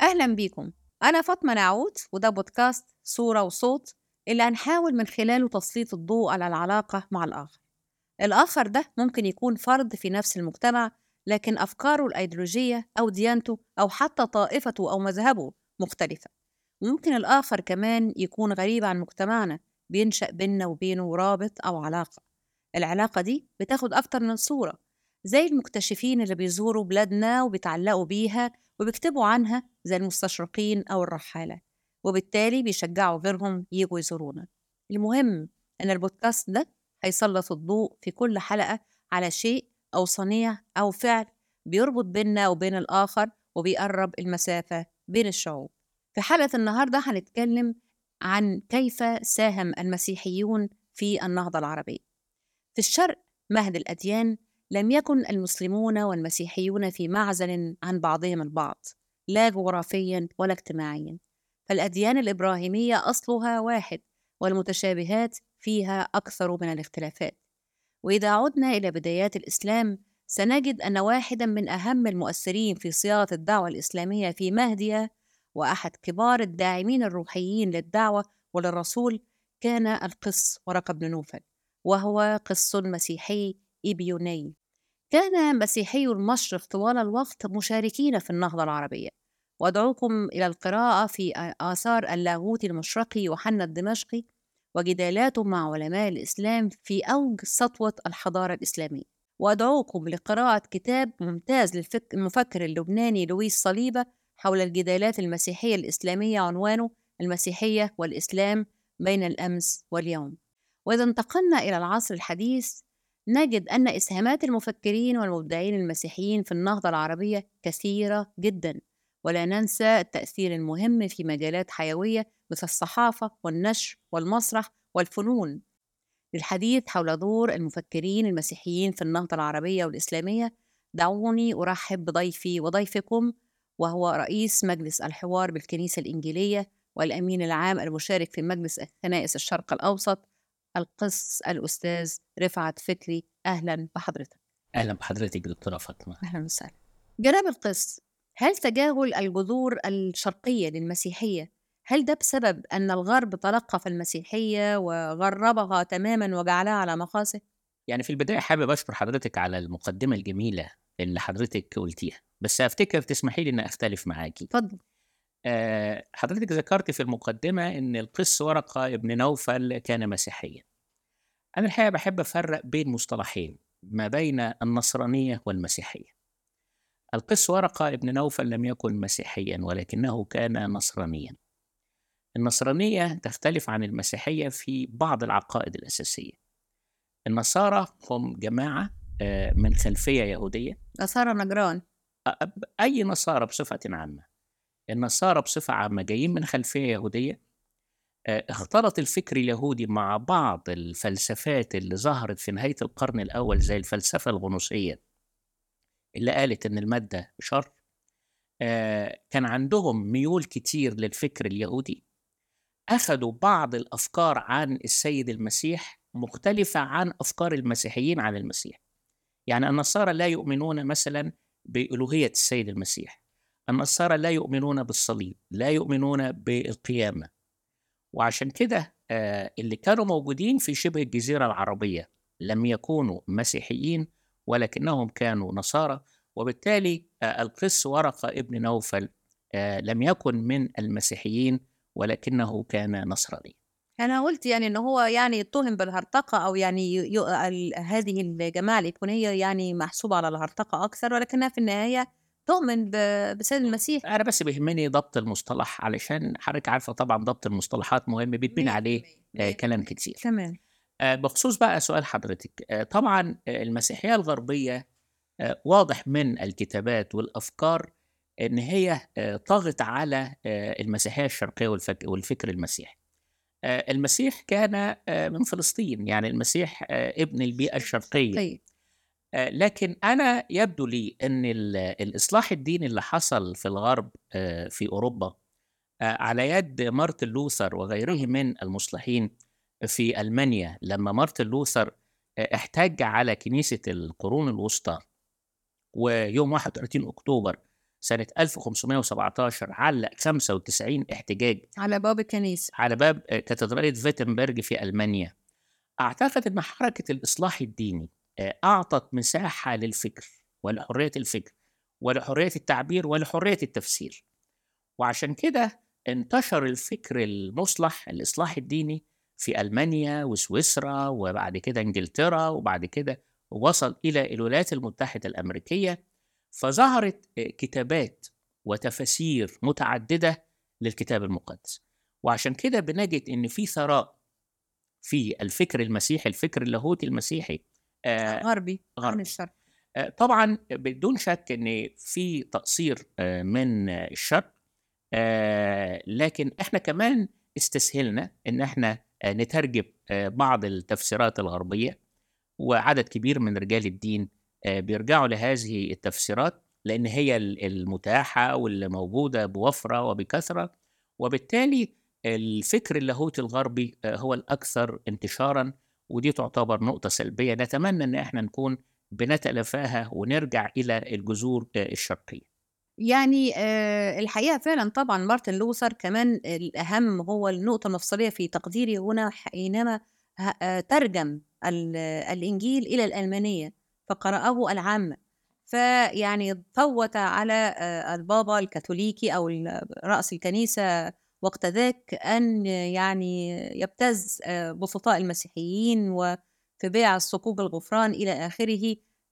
أهلا بيكم أنا فاطمة نعود وده بودكاست صورة وصوت اللي هنحاول من خلاله تسليط الضوء على العلاقة مع الآخر الآخر ده ممكن يكون فرد في نفس المجتمع لكن أفكاره الأيديولوجية أو ديانته أو حتى طائفته أو مذهبه مختلفة ممكن الآخر كمان يكون غريب عن مجتمعنا بينشأ بيننا وبينه رابط أو علاقة العلاقة دي بتاخد أكتر من صورة زي المكتشفين اللي بيزوروا بلادنا وبيتعلقوا بيها وبيكتبوا عنها زي المستشرقين أو الرحالة وبالتالي بيشجعوا غيرهم يجوا يزورونا المهم إن البودكاست ده هيسلط الضوء في كل حلقة على شيء أو صنيع أو فعل بيربط بيننا وبين الآخر وبيقرب المسافة بين الشعوب في حلقة النهاردة هنتكلم عن كيف ساهم المسيحيون في النهضة العربية في الشرق مهد الأديان لم يكن المسلمون والمسيحيون في معزل عن بعضهم البعض لا جغرافيا ولا اجتماعيا فالأديان الإبراهيمية أصلها واحد والمتشابهات فيها أكثر من الاختلافات وإذا عدنا إلى بدايات الإسلام سنجد أن واحدا من أهم المؤثرين في صياغة الدعوة الإسلامية في مهدية وأحد كبار الداعمين الروحيين للدعوة وللرسول كان القس ورقة بن نوفل وهو قس مسيحي إبيوني كان مسيحي المشرق طوال الوقت مشاركين في النهضة العربية وأدعوكم إلى القراءة في آثار اللاهوت المشرقي يوحنا الدمشقي وجدالاته مع علماء الإسلام في أوج سطوة الحضارة الإسلامية وأدعوكم لقراءة كتاب ممتاز للمفكر اللبناني لويس صليبة حول الجدالات المسيحية الإسلامية عنوانه المسيحية والإسلام بين الأمس واليوم وإذا انتقلنا إلى العصر الحديث نجد أن إسهامات المفكرين والمبدعين المسيحيين في النهضة العربية كثيرة جدا ولا ننسى التأثير المهم في مجالات حيوية مثل الصحافة والنشر والمسرح والفنون للحديث حول دور المفكرين المسيحيين في النهضة العربية والإسلامية دعوني أرحب بضيفي وضيفكم وهو رئيس مجلس الحوار بالكنيسة الإنجيلية والأمين العام المشارك في مجلس كنائس الشرق الأوسط القس الأستاذ رفعت فكري أهلا بحضرتك أهلا بحضرتك دكتورة فاطمة أهلا وسهلا جناب القس هل تجاهل الجذور الشرقية للمسيحية هل ده بسبب أن الغرب تلقف المسيحية وغربها تماما وجعلها على مقاسه؟ يعني في البداية حابب أشكر حضرتك على المقدمة الجميلة اللي حضرتك قلتيها بس أفتكر تسمحي لي أن أختلف معاكي اتفضل أه حضرتك ذكرت في المقدمة أن القس ورقة ابن نوفل كان مسيحيا أنا الحقيقة بحب أفرق بين مصطلحين ما بين النصرانية والمسيحية القس ورقة ابن نوفل لم يكن مسيحيا ولكنه كان نصرانيا النصرانية تختلف عن المسيحية في بعض العقائد الأساسية النصارى هم جماعة من خلفية يهودية نصارى نجران أي نصارى بصفة عامة النصارى بصفة عامة جايين من خلفية يهودية اختلط الفكر اليهودي مع بعض الفلسفات اللي ظهرت في نهاية القرن الأول زي الفلسفة الغنوصية اللي قالت إن المادة شر كان عندهم ميول كتير للفكر اليهودي أخذوا بعض الأفكار عن السيد المسيح مختلفة عن أفكار المسيحيين عن المسيح يعني النصارى لا يؤمنون مثلا بألوهية السيد المسيح النصارى لا يؤمنون بالصليب لا يؤمنون بالقيامة وعشان كده اللي كانوا موجودين في شبه الجزيرة العربية لم يكونوا مسيحيين ولكنهم كانوا نصارى وبالتالي القس ورقة ابن نوفل لم يكن من المسيحيين ولكنه كان نصراني أنا قلت يعني إن هو يعني يتهم بالهرطقة أو يعني ي... ي... هذه الجماعة الإيقونية يعني محسوبة على الهرطقة أكثر ولكنها في النهاية تؤمن ب... بسيد المسيح أنا بس بيهمني ضبط المصطلح علشان حضرتك عارفة طبعا ضبط المصطلحات مهم بيتبني عليه آه كلام كتير تمام آه بخصوص بقى سؤال حضرتك آه طبعا المسيحية الغربية واضح من الكتابات والأفكار إن هي طغت على المسيحية الشرقية والفكر المسيحي المسيح كان من فلسطين يعني المسيح ابن البيئة الشرقية طيب. لكن أنا يبدو لي أن الإصلاح الديني اللي حصل في الغرب في أوروبا على يد مارتن لوثر وغيره من المصلحين في ألمانيا لما مارتن لوثر احتج على كنيسة القرون الوسطى ويوم 31 أكتوبر سنة 1517 علق 95 احتجاج على باب الكنيسة على باب كاتدرائية فيتنبرج في ألمانيا أعتقد أن حركة الإصلاح الديني آه، أعطت مساحة للفكر ولحرية الفكر ولحرية التعبير ولحرية التفسير وعشان كده انتشر الفكر المصلح الإصلاح الديني في ألمانيا وسويسرا وبعد كده إنجلترا وبعد كده وصل إلى الولايات المتحدة الأمريكية فظهرت آه، كتابات وتفاسير متعددة للكتاب المقدس وعشان كده بنجد إن في ثراء في الفكر المسيحي الفكر اللاهوتي المسيحي آه، غربي عن غربي. الشرق آه، طبعا بدون شك ان في تقصير آه، من آه، الشرق آه، لكن احنا كمان استسهلنا ان احنا آه، نترجم آه، بعض التفسيرات الغربيه وعدد كبير من رجال الدين آه، بيرجعوا لهذه التفسيرات لان هي ال- المتاحه واللي موجوده بوفره وبكثره وبالتالي الفكر اللاهوتي الغربي آه، هو الاكثر انتشارا ودي تعتبر نقطه سلبيه نتمنى ان احنا نكون بنتلافاها ونرجع الى الجذور آه، الشرقيه يعني آه، الحقيقة فعلا طبعا مارتن لوثر كمان الأهم هو النقطة المفصلية في تقديري هنا حينما ه- آه، ترجم ال- الإنجيل إلى الألمانية فقرأه العامة فيعني فوت على آه، البابا الكاثوليكي أو ال- رأس الكنيسة وقت ذاك أن يعني يبتز آه، بسطاء المسيحيين وفي بيع الصكوك الغفران إلى آخره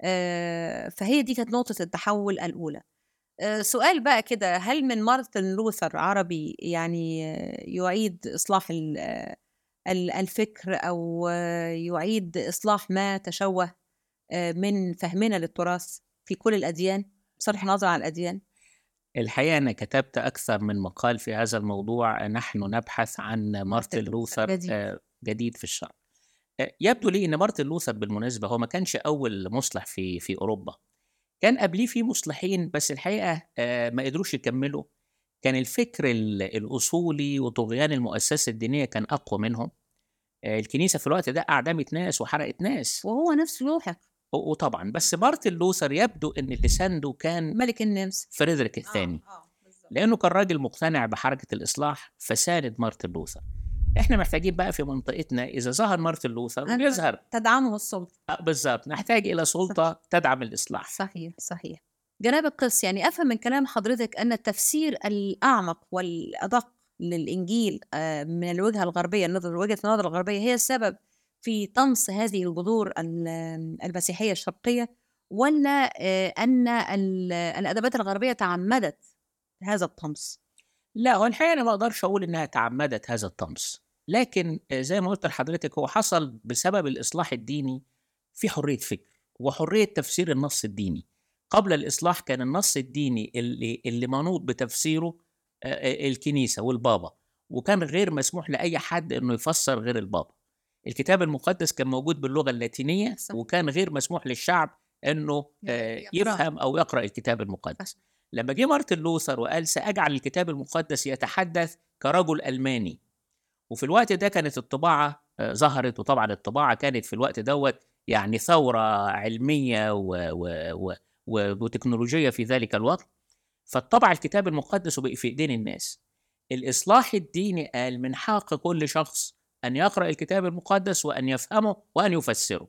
آه، فهي دي كانت نقطة التحول الأولى آه، سؤال بقى كده هل من مارتن لوثر عربي يعني آه، يعيد إصلاح ال- آه، ال- الفكر أو آه، يعيد إصلاح ما تشوه آه، من فهمنا للتراث في كل الأديان بصرف النظر عن الأديان الحقيقه انا كتبت اكثر من مقال في هذا الموضوع نحن نبحث عن مارتن لوثر جديد. آه، جديد في الشرق آه، يبدو لي ان مارتن لوثر بالمناسبه هو ما كانش اول مصلح في في اوروبا كان قبليه في مصلحين بس الحقيقه آه، ما قدروش يكملوا كان الفكر ال- الاصولي وطغيان المؤسسه الدينيه كان اقوى منهم آه، الكنيسه في الوقت ده اعدمت ناس وحرقت ناس وهو نفسه لوحق و- وطبعا بس مارتن لوثر يبدو ان اللي سانده كان ملك النمس فريدريك الثاني آه، آه، بالظبط. لانه كان راجل مقتنع بحركه الاصلاح فساند مارتن لوثر احنا محتاجين بقى في منطقتنا اذا ظهر مارتن لوثر أنت- يظهر تدعمه السلطة آه، بالظبط نحتاج الى سلطه تدعم الاصلاح صحيح صحيح جناب القس يعني أفهم من كلام حضرتك أن التفسير الأعمق والأدق للإنجيل آه، من الوجهة الغربية النظر وجهة النظر الغربية هي السبب في طمس هذه الجذور ال- المسيحية الشرقية ولا آه، أن ال- الأدبات الغربية تعمدت هذا الطمس لا هو الحقيقه انا ما اقدرش اقول انها تعمدت هذا الطمس لكن آه، زي ما قلت لحضرتك هو حصل بسبب الاصلاح الديني في حريه فكر وحريه تفسير النص الديني قبل الاصلاح كان النص الديني اللي اللي منوط بتفسيره آه، آه، الكنيسه والبابا وكان غير مسموح لاي حد انه يفسر غير البابا الكتاب المقدس كان موجود باللغه اللاتينيه صح. وكان غير مسموح للشعب انه آه، يقرأ. يفهم او يقرا الكتاب المقدس لما جه مارتن لوثر وقال سأجعل الكتاب المقدس يتحدث كرجل ألماني وفي الوقت ده كانت الطباعة آه، ظهرت وطبعا الطباعة كانت في الوقت دوت يعني ثورة علمية و و و و وتكنولوجية في ذلك الوقت فطبع الكتاب المقدس وبقي في إيدين الناس الإصلاح الديني قال من حق كل شخص أن يقرأ الكتاب المقدس وأن يفهمه وأن يفسره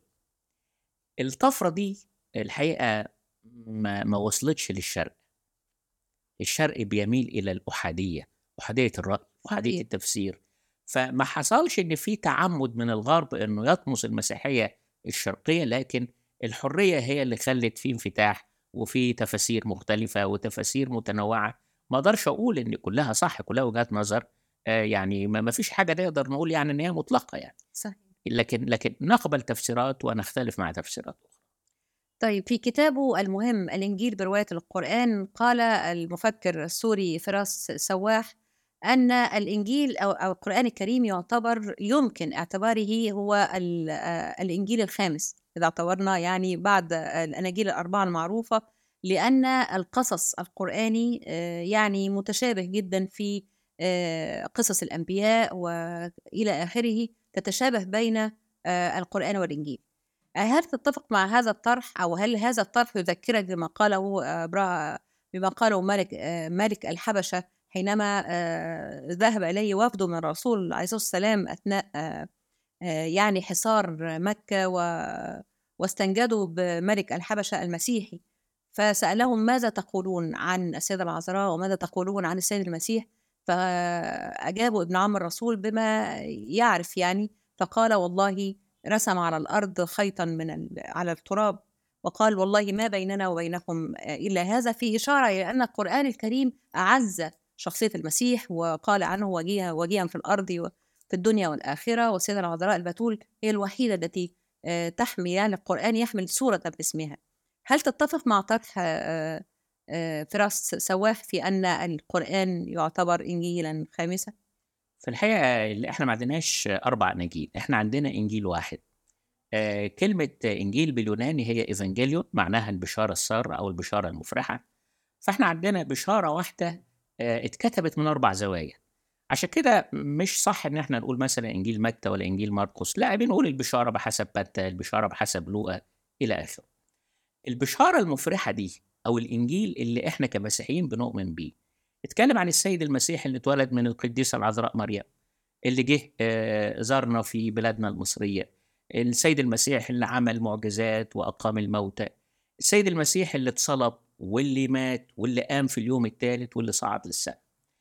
الطفرة دي الحقيقة ما, ما وصلتش للشرق الشرق بيميل الى الاحاديه احاديه الراي احاديه صحيح. التفسير فما حصلش ان في تعمد من الغرب انه يطمس المسيحيه الشرقيه لكن الحريه هي اللي خلت في انفتاح وفي تفاسير مختلفه وتفاسير متنوعه ما اقدرش اقول ان كلها صح كلها وجهات نظر آه يعني ما ما فيش حاجه نقدر نقول يعني ان هي مطلقه يعني صحيح لكن لكن نقبل تفسيرات ونختلف مع تفسيرات اخرى طيب في كتابه المهم الإنجيل برواية القرآن قال المفكر السوري فراس سواح أن الإنجيل أو أو القرآن الكريم يعتبر يمكن اعتباره هو ال- آه، الإنجيل الخامس إذا اعتبرنا يعني بعد الأناجيل الأربعة المعروفة لأن القصص القرآني آه، يعني متشابه جدا في آه، قصص الأنبياء وإلى آخره تتشابه بين آه، القرآن والإنجيل هل تتفق مع هذا الطرح أو هل هذا الطرح يذكرك بما قاله آه، برا بما قاله ملك آه، ملك الحبشة حينما آه، ذهب إليه وفد من الرسول عليه الصلاة والسلام أثناء آه، آه، يعني حصار مكة و- واستنجدوا بملك الحبشة المسيحي فسألهم ماذا تقولون عن السيدة العذراء وماذا تقولون عن السيد المسيح فأجابوا ابن عم الرسول بما يعرف يعني فقال والله رسم على الأرض خيطا من ال- على التراب وقال والله ما بيننا وبينكم إلا هذا في إشارة إلى أن القرآن الكريم أعز شخصية المسيح وقال عنه وجيها وجيها في الأرض وفي الدنيا والآخرة والسيدة العذراء البتول هي الوحيدة التي آه، تحمل يعني القرآن يحمل سورة باسمها هل تتفق مع طرح آه، آه، فراس سواح في أن القرآن يعتبر إنجيلا خامسا؟ في الحقيقة اللي احنا ما عندناش أربع أناجيل احنا عندنا إنجيل واحد آه، كلمة إنجيل باليوناني هي إيفانجيليون معناها البشارة السارة أو البشارة المفرحة فاحنا عندنا بشارة واحدة آه، اتكتبت من أربع زوايا عشان كده مش صح إن احنا نقول مثلا إنجيل متى ولا إنجيل مرقس لا بنقول البشارة بحسب متى البشارة بحسب لوقا إلى آخره البشارة المفرحة دي أو الإنجيل اللي احنا كمسيحيين بنؤمن بيه اتكلم عن السيد المسيح اللي اتولد من القديسة العذراء مريم اللي جه آه، زارنا في بلادنا المصرية السيد المسيح اللي عمل معجزات وأقام الموتى السيد المسيح اللي اتصلب واللي مات واللي قام في اليوم الثالث واللي صعد للسماء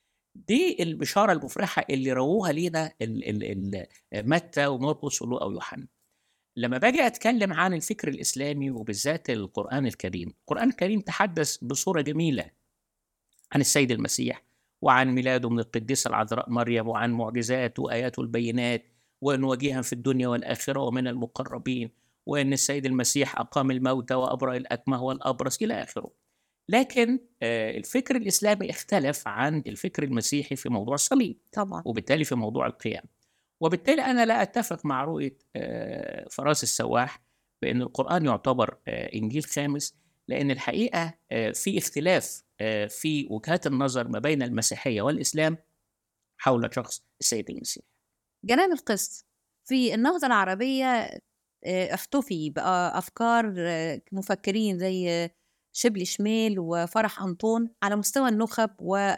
دي البشارة المفرحة اللي رووها لينا ال- ال- ال- متى ومرقس ولوقا ويوحنا لما باجي أتكلم عن الفكر الإسلامي وبالذات القرآن الكريم القرآن الكريم تحدث بصورة جميلة عن السيد المسيح وعن ميلاده من القديسة العذراء مريم وعن معجزات وآيات البينات وأن وجيها في الدنيا والآخرة ومن المقربين وأن السيد المسيح أقام الموتى وأبرأ الأكمه والأبرص إلى آخره لكن آه، الفكر الإسلامي اختلف عن الفكر المسيحي في موضوع الصليب طبعا وبالتالي في موضوع القيام وبالتالي أنا لا أتفق مع رؤية آه، فراس السواح بأن القرآن يعتبر آه، إنجيل خامس لأن الحقيقة آه، في اختلاف آه، في وجهات النظر ما بين المسيحية والإسلام حول شخص السيد المسيح جناب القسط في النهضة العربية آه، احتفي بأفكار آه، مفكرين زي آه، شبلي شميل وفرح أنطون على مستوى النخب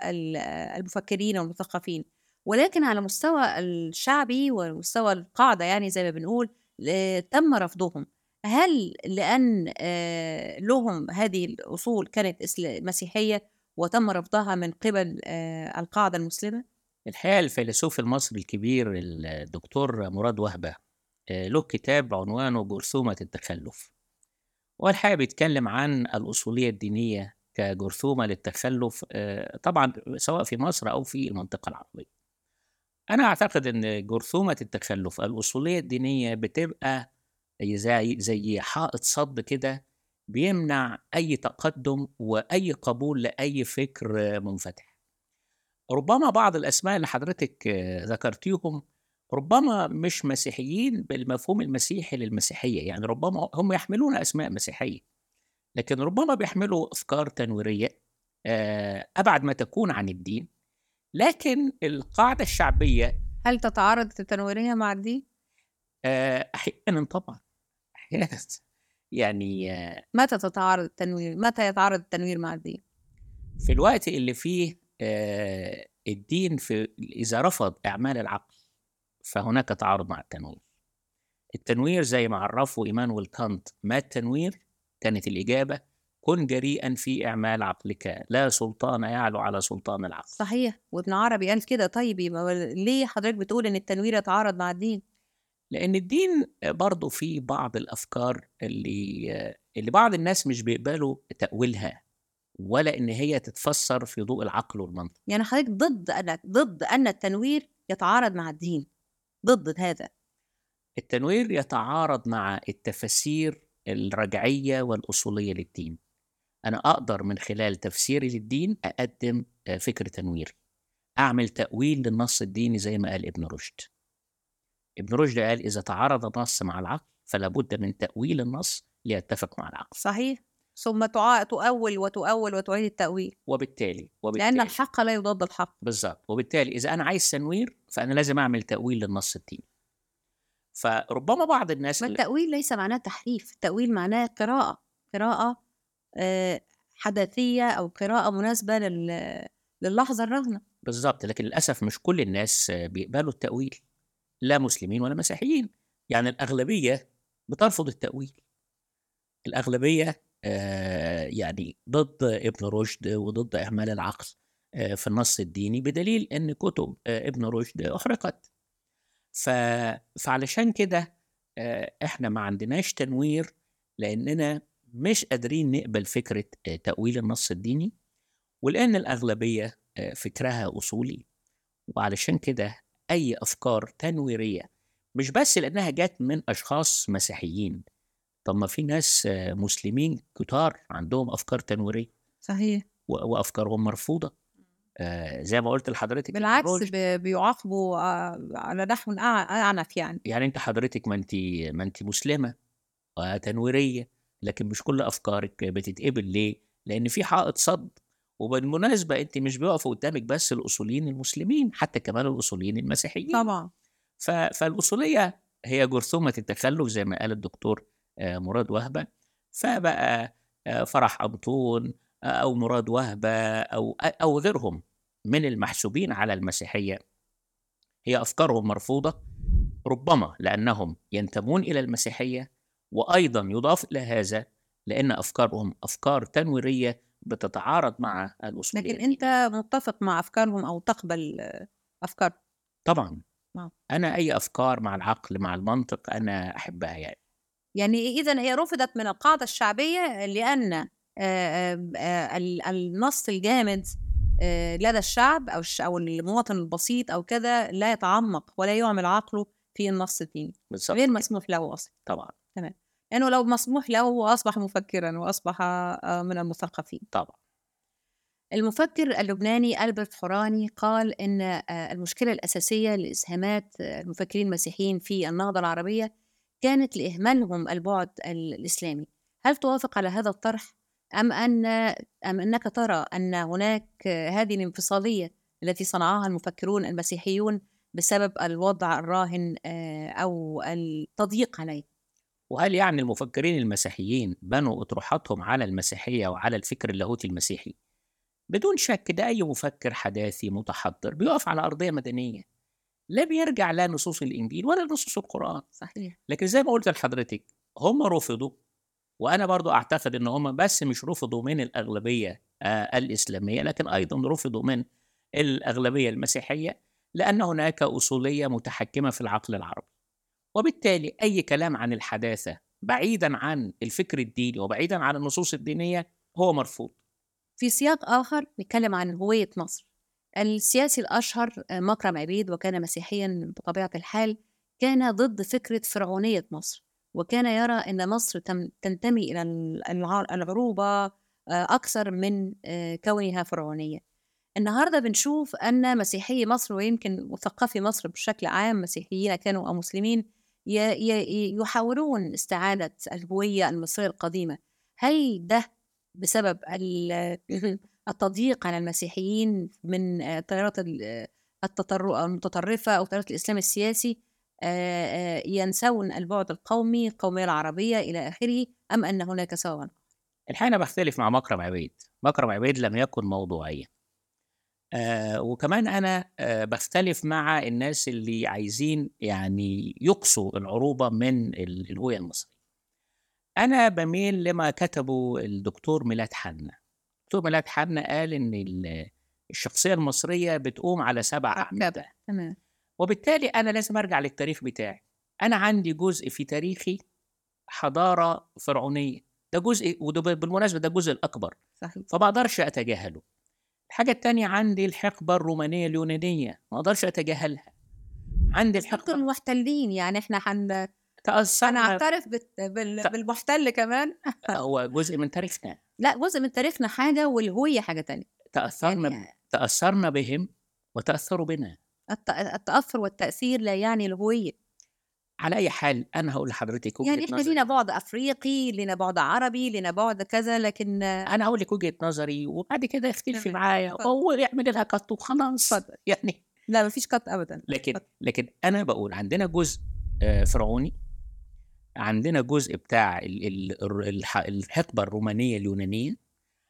والمفكرين والمثقفين ولكن على مستوى الشعبي ومستوى القاعدة يعني زي ما بنقول آه، تم رفضهم هل لأن آه، لهم هذه الأصول كانت إسلا- مسيحية وتم رفضها من قبل آه، القاعدة المسلمة؟ الحقيقة الفيلسوف المصري الكبير الدكتور مراد وهبة آه، له كتاب عنوانه جرثومة التخلف والحقيقة بيتكلم عن الأصولية الدينية كجرثومة للتخلف آه، طبعا سواء في مصر أو في المنطقة العربية أنا أعتقد أن جرثومة التخلف الأصولية الدينية بتبقى زي زي حائط صد كده بيمنع أي تقدم وأي قبول لأي فكر آه، منفتح ربما بعض الأسماء اللي حضرتك آه، ذكرتيهم ربما مش مسيحيين بالمفهوم المسيحي للمسيحية يعني ربما هم يحملون أسماء مسيحية لكن ربما بيحملوا أفكار تنويرية آه، أبعد ما تكون عن الدين لكن القاعدة الشعبية هل تتعارض التنويرية مع الدين؟ آه، أحيانا طبعا أحيانا يعني آه، متى تتعارض التنوير؟ متى يتعارض التنوير مع الدين؟ في الوقت اللي فيه آه، الدين في إذا رفض إعمال العقل فهناك تعارض مع التنوير التنوير زي ما عرفه إيمانويل كانت ما التنوير كانت الإجابة كن جريئا في إعمال عقلك لا سلطان يعلو على سلطان العقل صحيح وابن عربي قال كده طيب يبقى ليه حضرتك بتقول ان التنوير يتعارض مع الدين؟ لأن الدين برضه فيه بعض الأفكار اللي اللي بعض الناس مش بيقبلوا تأويلها ولا إن هي تتفسر في ضوء العقل والمنطق يعني حضرتك ضد ان ضد ان التنوير يتعارض مع الدين ضد هذا التنوير يتعارض مع التفاسير الرجعية والأصولية للدين أنا أقدر من خلال تفسيري للدين أقدم آه، فكر تنويري أعمل تأويل للنص الديني زي ما قال ابن رشد ابن رشد قال إذا تعارض النص مع العقل فلا بد من تأويل النص ليتفق مع العقل صحيح ثم تع... تؤول وتؤول وتعيد التأويل وبالتالي وبالتالي لأن الحق لا يضاد الحق بالظبط وبالتالي إذا أنا عايز تنوير فأنا لازم أعمل تأويل للنص الديني فربما بعض الناس ما التأويل ليس معناه تحريف التأويل معناه قراءة قراءة آه، حداثية أو قراءة مناسبة لل... للحظة الراهنة بالظبط لكن للأسف مش كل الناس آه، بيقبلوا التأويل لا مسلمين ولا مسيحيين يعني الأغلبية بترفض التأويل الأغلبية آه، يعني ضد ابن رشد وضد إهمال العقل آه، في النص الديني بدليل أن كتب آه، ابن رشد أحرقت ف... فعلشان كده آه، إحنا ما عندناش تنوير لأننا مش قادرين نقبل فكرة آه، تأويل النص الديني ولأن الأغلبية آه، فكرها أصولي وعلشان كده أي أفكار تنويرية مش بس لأنها جت من أشخاص مسيحيين طب ما في ناس آه، مسلمين كتار عندهم أفكار تنويرية صحيح و- وأفكارهم مرفوضة آه، زي ما قلت لحضرتك بالعكس الرشد ب... بيعاقبوا آه، على نحو أع- أعنف يعني يعني انت حضرتك ما انت ما انت مسلمه وتنويريه لكن مش كل افكارك بتتقبل ليه؟ لان في حائط صد وبالمناسبه انت مش بيقفوا قدامك بس الاصوليين المسلمين حتى كمان الاصوليين المسيحيين طبعا ف... فالاصوليه هي جرثومه التخلف زي ما قال الدكتور آه، مراد وهبه فبقى آه، فرح أبطون آه، او مراد وهبه او او غيرهم من المحسوبين على المسيحيه هي افكارهم مرفوضه ربما لانهم ينتمون الى المسيحيه وايضا يضاف الى هذا لان افكارهم افكار تنويريه بتتعارض مع الاصوليه لكن أنت متفق مع أفكارهم أو تقبل آه، أفكار طبعا نعم. انا اي افكار مع العقل مع المنطق انا احبها يعني يعني إذا هي رفضت من القاعدة الشعبية لأن آه، آه، آه، ال- النص الجامد آه، لدى الشعب أو الش- أو المواطن البسيط أو كذا لا يتعمق ولا يعمل عقله في النص الديني بالظبط غير كده. مسموح له أصلا طبعا لأنه لو مسموح له هو أصبح مفكرا وأصبح آه، من المثقفين طبعا المفكر اللبناني ألبرت حوراني قال إن آه، المشكلة الأساسية لإسهامات آه، المفكرين المسيحيين في النهضة العربية كانت لإهمالهم البعد ال- الإسلامي هل توافق على هذا الطرح أم أن أم أنك ترى أن هناك آه، هذه الانفصالية التي صنعها المفكرون المسيحيون بسبب الوضع الراهن آه، أو التضييق عليه وهل يعني المفكرين المسيحيين بنوا اطروحاتهم على المسيحيه وعلى الفكر اللاهوتي المسيحي بدون شك ده اي مفكر حداثي متحضر بيقف على ارضيه مدنيه لا بيرجع لا نصوص الانجيل ولا نصوص القران صحيح لكن زي ما قلت لحضرتك هم رفضوا وانا برضو اعتقد ان هم بس مش رفضوا من الاغلبيه آه الاسلاميه لكن ايضا رفضوا من الاغلبيه المسيحيه لان هناك اصوليه متحكمه في العقل العربي وبالتالي اي كلام عن الحداثه بعيدا عن الفكر الديني وبعيدا عن النصوص الدينيه هو مرفوض في سياق آخر نتكلم عن هوية مصر السياسي الأشهر آه، مكرم عبيد وكان مسيحيا بطبيعة الحال كان ضد فكرة فرعونية مصر وكان يرى أن مصر تم- تنتمي إلى ال- الع- العروبة آه، أكثر من آه، كونها فرعونية النهاردة بنشوف أن مسيحي مصر ويمكن مثقفي مصر بشكل عام مسيحيين كانوا أو مسلمين ي- ي- يحاولون استعادة الهوية المصرية القديمة هل ده بسبب ال- التضييق على المسيحيين من آه، تيارات ال- آه، التطر- المتطرفة أو تيارات الإسلام السياسي آه، آه، ينسون البعد القومي القومية العربية إلى آخره أم أن هناك سببا الحقيقه انا بختلف مع مكرم عبيد مكرم عبيد لم يكن موضوعيا آه وكمان انا آه بختلف مع الناس اللي عايزين يعني يقصوا العروبه من ال- الهويه المصريه انا بميل لما كتبه الدكتور ميلاد حنا الدكتور ميلاد حنا قال ان ال- الشخصيه المصريه بتقوم على سبع اعمده تمام وبالتالي انا لازم ارجع للتاريخ بتاعي انا عندي جزء في تاريخي حضاره فرعونيه ده جزء وده بالمناسبه ده الجزء الاكبر صحيح فما اقدرش اتجاهله الحاجه التانية عندي الحقبه الرومانيه اليونانيه ما اقدرش اتجاهلها عندي دكتور الحقبه المحتلين يعني احنا حن... تاثرنا هنعترف بت... بال... ت- بالمحتل كمان هو جزء من تاريخنا لا جزء من تاريخنا حاجة والهوية حاجة تانية تاثرنا يعني تاثرنا بهم وتاثروا بنا الت... التأثر والتأثير لا يعني الهوية على اي حال انا هقول لحضرتك وجهه يعني احنا نظري لينا بعد أفريقي لينا بعد عربي لينا بعد كذا لكن انا هقول لك وجهه نظري وبعد كده اختلفي تمام. معايا اتفضل. هو يعمل لها كت وخلاص اتفضل. يعني لا مفيش قط أبدا لكن اتفضل. لكن انا بقول عندنا جزء آه، فرعوني عندنا جزء بتاع ال- ال- الر- الح- الحقبه الرومانيه اليونانيه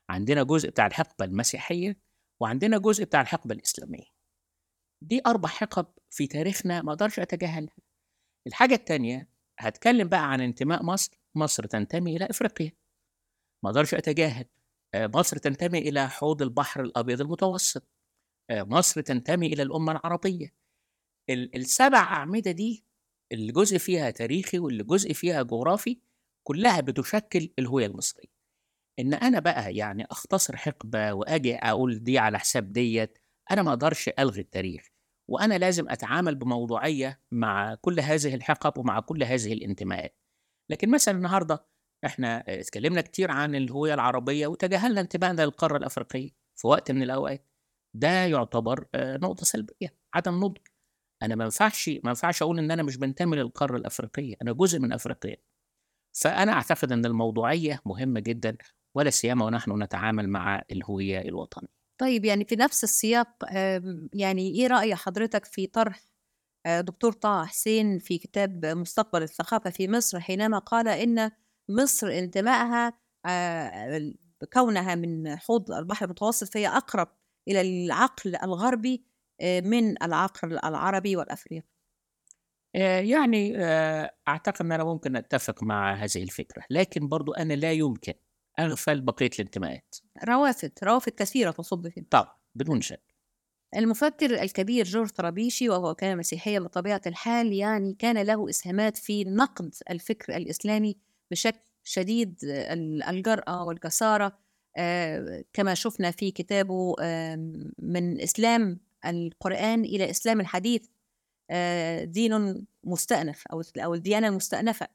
عندنا جزء بتاع الحقبة المسيحية وعندنا جزء بتاع الحقبة الإسلامية دي أربع حقب في تاريخنا ما أقدرش أتجاهلها الحاجة التانية هتكلم بقى عن انتماء مصر مصر تنتمي إلى إفريقيا ما أقدرش أتجاهل آه، مصر تنتمي إلى حوض البحر الأبيض المتوسط آه، مصر تنتمي إلى الأمة العربية ال- السبع أعمدة دي اللي جزء فيها تاريخي واللي جزء فيها جغرافي كلها بتشكل الهوية المصرية إن أنا بقى يعني أختصر حقبة وأجي أقول دي على حساب ديت أنا ما أقدرش ألغي التاريخ وأنا لازم أتعامل بموضوعية مع كل هذه الحقب ومع كل هذه الانتماءات لكن مثلا النهاردة إحنا اتكلمنا كتير عن الهوية العربية وتجاهلنا انتمائنا للقارة الأفريقية في وقت من الأوقات ده يعتبر آه، نقطة سلبية عدم نضج انا ما ينفعش ما ينفعش اقول ان انا مش بنتمي للقاره الافريقيه انا جزء من افريقيا فانا اعتقد ان الموضوعيه مهمه جدا ولا سيما ونحن نتعامل مع الهويه الوطنيه طيب يعني في نفس السياق آم، يعني ايه رأي حضرتك في طرح آه، دكتور طه حسين في كتاب مستقبل الثقافة في مصر حينما قال إن مصر انتمائها آه، كونها من حوض البحر المتوسط فهي أقرب إلى العقل الغربي آه، من العقل العربي والأفريقي آه، يعني آه، اعتقد ان انا ممكن اتفق مع هذه الفكره لكن برضو انا لا يمكن اغفل بقيه الانتماءات روافد روافد كثيرة تصب فيه طبعا بدون شك المفكر الكبير جورج طرابيشي وهو كان مسيحيا بطبيعة الحال يعني كان له إسهامات في نقد الفكر الإسلامي بشكل شديد ال- الجرأة والجسارة آه، كما شفنا في كتابه آم، من إسلام القرآن إلى إسلام الحديث آه، دين مستأنف أو أو الديانة المستأنفة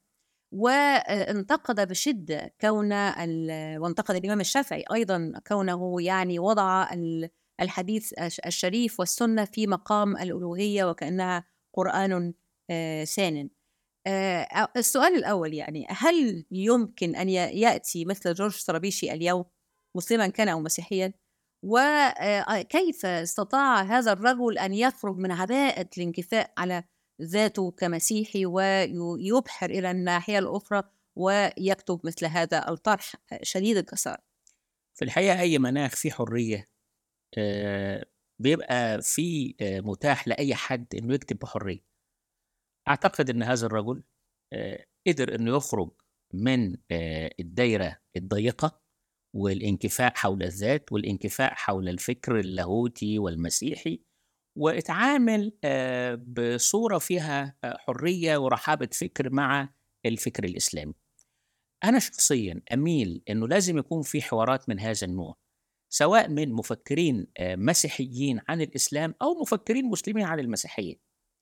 وانتقد بشدة كون ال- وانتقد الإمام الشافعي أيضا كونه يعني وضع ال- الحديث الش- الشريف والسنة في مقام الألوهية وكأنها قرآن آه، سان آه، السؤال الأول يعني هل يمكن أن ي- يأتي مثل جورج طرابيشي اليوم مسلما كان أو مسيحيا وكيف استطاع هذا الرجل أن يخرج من عباءة الانكفاء على ذاته كمسيحي ويبحر إلى الناحية الأخرى ويكتب مثل هذا الطرح شديد الجسارة في الحقيقه اي مناخ فيه حريه آه، بيبقى فيه آه، متاح لاي حد انه يكتب بحريه اعتقد ان هذا الرجل آه، قدر انه يخرج من آه، الدايره الضيقه والانكفاء حول الذات والانكفاء حول الفكر اللاهوتي والمسيحي واتعامل آه، بصوره فيها آه، حريه ورحابه فكر مع الفكر الاسلامي. انا شخصيا اميل انه لازم يكون في حوارات من هذا النوع سواء من مفكرين آه، مسيحيين عن الاسلام او مفكرين مسلمين عن المسيحيه.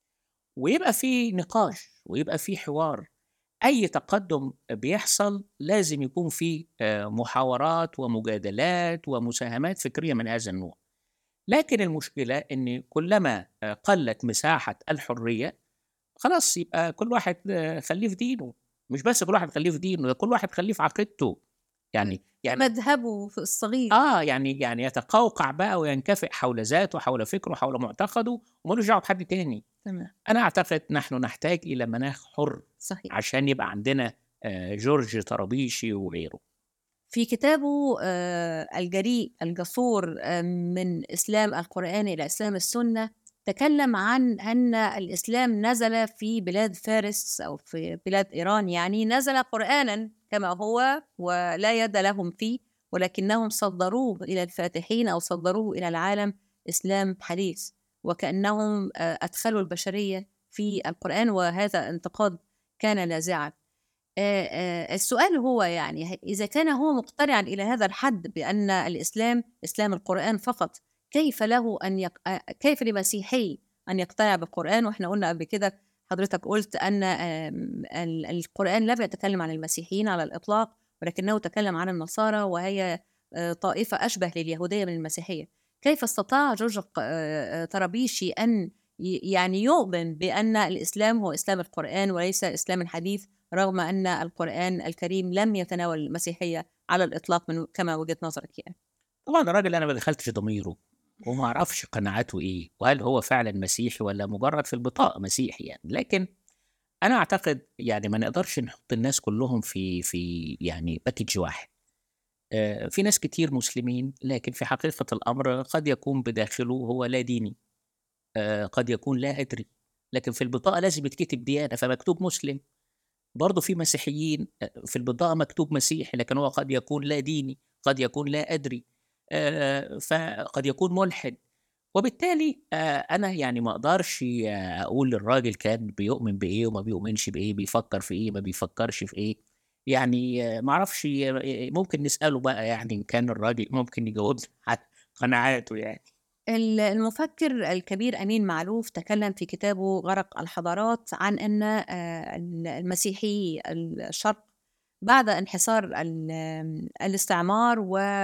ويبقى في نقاش ويبقى في حوار اي تقدم بيحصل لازم يكون فيه آه، محاورات ومجادلات ومساهمات فكريه من هذا النوع لكن المشكله ان كلما آه، قلت مساحه الحريه خلاص يبقى كل واحد آه، خليه في دينه مش بس كل واحد خليه في دينه ده كل واحد خليه في عقيدته يعني يعني مذهبه في الصغير اه يعني يعني يتقوقع بقى وينكفئ حول ذاته حول فكره حول معتقده وملوش دعوه بحد تاني تمام انا اعتقد نحن نحتاج الى مناخ حر صحيح عشان يبقى عندنا آه، جورج طرابيشي وغيره في كتابه آه، الجريء الجسور آه، من إسلام القرآن إلى إسلام السنة تكلم عن أن الإسلام نزل في بلاد فارس أو في بلاد إيران يعني نزل قرآنا كما هو ولا يد لهم فيه ولكنهم صدروه إلى الفاتحين أو صدروه إلى العالم إسلام حديث وكأنهم آه، أدخلوا البشرية في القرآن وهذا انتقاد كان لاذعا آه، آه، السؤال هو يعني إذا كان هو مقتنعا إلى هذا الحد بأن الإسلام إسلام القرآن فقط كيف له أن يق... آه، كيف لمسيحي أن يقتنع بالقرآن وإحنا قلنا قبل كده حضرتك قلت أن آم، ال- القرآن لم يتكلم عن المسيحيين على الإطلاق ولكنه تكلم عن النصارى وهي آه، طائفة أشبه لليهودية من المسيحية كيف استطاع جورج ق- آه، آه، طرابيشي أن ي- يعني يؤمن بأن الإسلام هو إسلام القرآن وليس إسلام الحديث رغم أن القرآن الكريم لم يتناول المسيحية على الإطلاق من كما وجهة نظرك يعني طبعا الراجل انا ما دخلتش ضميره وما اعرفش قناعاته ايه وهل هو فعلا مسيحي ولا مجرد في البطاقه مسيحي يعني لكن انا اعتقد يعني ما نقدرش نحط الناس كلهم في في يعني باكج واحد آه، في ناس كتير مسلمين لكن في حقيقة الأمر قد يكون بداخله هو لا ديني آه، قد يكون لا أدري لكن في البطاقة لازم يتكتب ديانة فمكتوب مسلم برضه في مسيحيين آه، في البطاقة مكتوب مسيحي لكن هو قد يكون لا ديني قد يكون لا أدري فقد يكون ملحد وبالتالي أنا يعني ما أقدرش أقول للراجل كان بيؤمن بإيه وما بيؤمنش بإيه بيفكر في إيه ما بيفكرش في إيه يعني ما اعرفش ممكن نسأله بقى يعني إن كان الراجل ممكن يجاوبنا على قناعاته يعني المفكر الكبير أمين معلوف تكلم في كتابه غرق الحضارات عن أن المسيحي الشرق بعد انحصار الاستعمار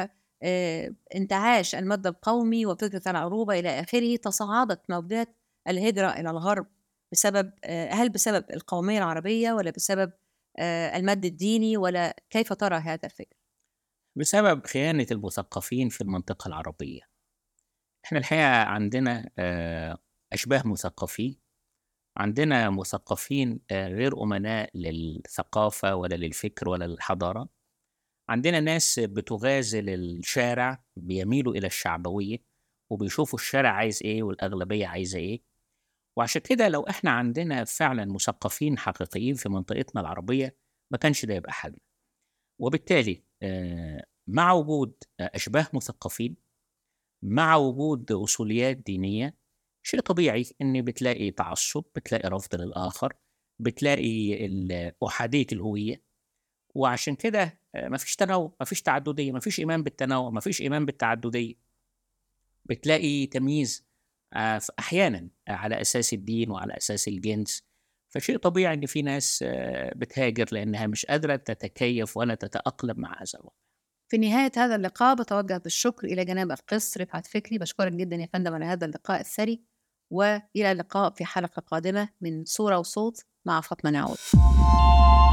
وانتعاش المد القومي وفكرة العروبة إلى آخره تصاعدت موجات الهجرة إلى الغرب بسبب هل بسبب القومية العربية ولا بسبب آه، المد الديني ولا كيف ترى هذا الفكر؟ بسبب خيانة المثقفين في المنطقة العربية احنا الحقيقة عندنا آه، أشباه مثقفين عندنا مثقفين آه، غير أمناء للثقافة ولا للفكر ولا للحضارة عندنا ناس بتغازل الشارع بيميلوا إلى الشعبوية وبيشوفوا الشارع عايز إيه والأغلبية عايزة إيه وعشان كده لو احنا عندنا فعلا مثقفين حقيقيين في منطقتنا العربية ما كانش ده يبقى حل وبالتالي آه، مع وجود أشباه مثقفين مع وجود أصوليات دينية شيء طبيعي إن بتلاقي تعصب بتلاقي رفض للآخر بتلاقي أحادية الهوية وعشان كده آه، مفيش تنوع مفيش تعددية مفيش إيمان بالتنوع مفيش إيمان بالتعددية بتلاقي تمييز آه، أحيانا على أساس الدين وعلى أساس الجنس فشيء طبيعي إن في ناس آه، بتهاجر لأنها مش قادرة تتكيف ولا تتأقلم مع هذا الوضع في نهاية هذا اللقاء بتوجه بالشكر إلى جناب القس رفعت فكري بشكرك جدا يا فندم على هذا اللقاء الثري وإلى اللقاء في حلقة قادمة من صورة وصوت مع فاطمة نعود